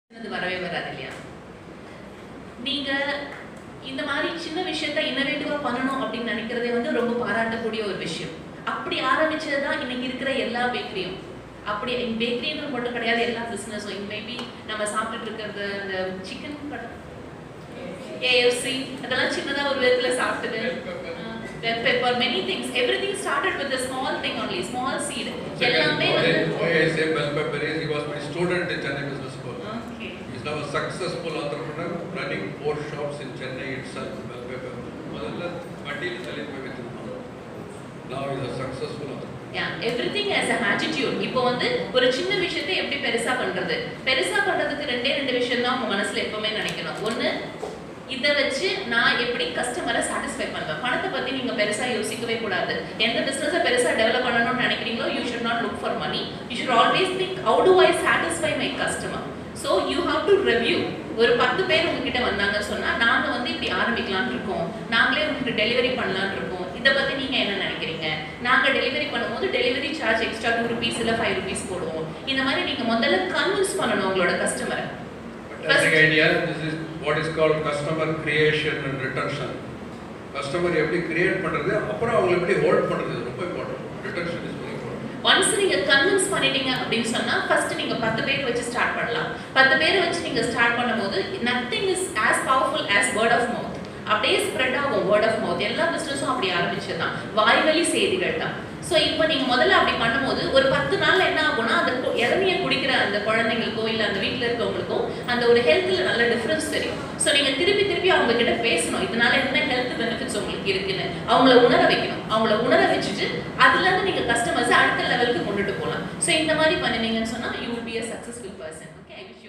அது வரவே வராது இல்லையா நீங்க இந்த மாதிரி சின்ன விஷயத்த இன்னோவேட்டிவா பண்ணணும் அப்படின்னு நினைக்கிறதே வந்து ரொம்ப பாராட்டக்கூடிய ஒரு விஷயம் அப்படி ஆரம்பிச்சது தான் இன்னைக்கு இருக்கிற எல்லா பேக்கரியும் அப்படி பேக்கரின்றது மட்டும் கிடையாது எல்லா பிசினஸும் மேபி நம்ம சாப்பிட்டுட்டு இருக்கிறது அந்த சிக்கன் ஏஎஃப்சி அதெல்லாம் சின்னதா ஒரு விதத்துல சாப்பிட்டது red pepper many things every thing started with small thing only small seed எல்லாமே வந்து Why I say bell pepper is he was my student in Chennai Business School. Okay He is now a successful entrepreneur running four shops in Chennai itself, bell pepper. முதல்ல வண்டியில் தள்ளி போய் வச்சிருந்தோம். Now he is a successful entrepreneur. Everything as a attitude இப்போ வந்து ஒரு சின்ன விஷயத்தை எப்படி பெருசா பண்றது பெருசா பண்றதுக்கு ரெண்டே ரெண்டு விஷயம் தான் உங்க மனசுல எப்பவுமே நினைக்கணும் ஒண்ணு இதை வச்சு நான் எப்படி கஸ்டமரை சாட்டிஸ்ஃபை பண்ணுவேன் பணத்தை பத்தி நீங்க பெருசா யோசிக்கவே கூடாது எந்த பிசினஸை பெருசா டெவலப் பண்ணணும்னு நினைக்கிறீங்களோ you should not look for money you should always think how to I satisfy my customer so you have to review ஒரு பத்து பேர் உங்ககிட்ட வந்தாங்கன்னு சொன்னா நாங்க வந்து இப்படி ஆரம்பிக்கலாம்னு இருக்கோம் நாங்களே உங்களுக்கு டெலிவரி பண்ணலாம்னு இருக்கோம் இதை பத்தி நீங்க என்ன நினைக்கிறீங்க நாங்க டெலிவரி பண்ணும்போது delivery charge extra two rupees இல்ல ஃபைவ் ருபீஸ் போடுவோம் இந்த மாதிரி நீங்க முதல்ல கன்வின்ஸ் பண்ணணும் உங்களோட கஸ்டமரை Fantastic idea. This is what is called customer creation and retention. Customer எப்படி கிரியேட் பண்றது அப்புறம் அவங்க எப்படி ஹோல்ட் பண்றது இது ரொம்ப important retention is very important once நீங்க கன்வின்ஸ் பண்ணிட்டீங்க அப்படின்னு சொன்னா ஃபர்ஸ்ட் நீங்க பத்து பேர் வச்சு ஸ்டார்ட் பண்ணலாம் பத்து பேர் வச்சு நீங்க ஸ்டார்ட் பண்ணும்போது nothing is as powerful as word of mouth அப்படியே ஸ்ப்ரெட் ஆகும் வேர்ட் ஆஃப் மவுத் எல்லா பிஸ்னஸும் அப்படி ஆரம்பிச்சதுதான் வாய்வழி செய்திகள் தான் ஸோ இப்போ நீங்க முதல்ல அப்படி பண்ணும்போது ஒரு பத்து நாள்ல என்ன ஆகும்னா அந்த கு- இளநிய குடிக்கிற அந்த குழந்தைங்களுக்கோ இல்ல அந்த வீட்ல இருக்கவங்களுக்கோ அந்த ஒரு ஹெல்த்ல நல்ல டிஃபரன்ஸ் தெரியும் ஸோ நீங்க திருப்பி திருப்பி அவங்க கிட்ட பேசணும் இதனால என்ன ஹெல்த் பெனிஃபிட்ஸ் உங்களுக்கு இருக்குன்னு அவங்கள உணர வைக்கணும் அவங்கள உணர வச்சுட்டு அதுல இருந்து நீங்க கஸ்டமர்ஸ் அடுத்த லெவலுக்கு கொண்டுட்டு போகலாம் ஸோ இந்த மாதிரி பண்ணினீங்கன்னு சொன்னா you will be a successful person okay I wish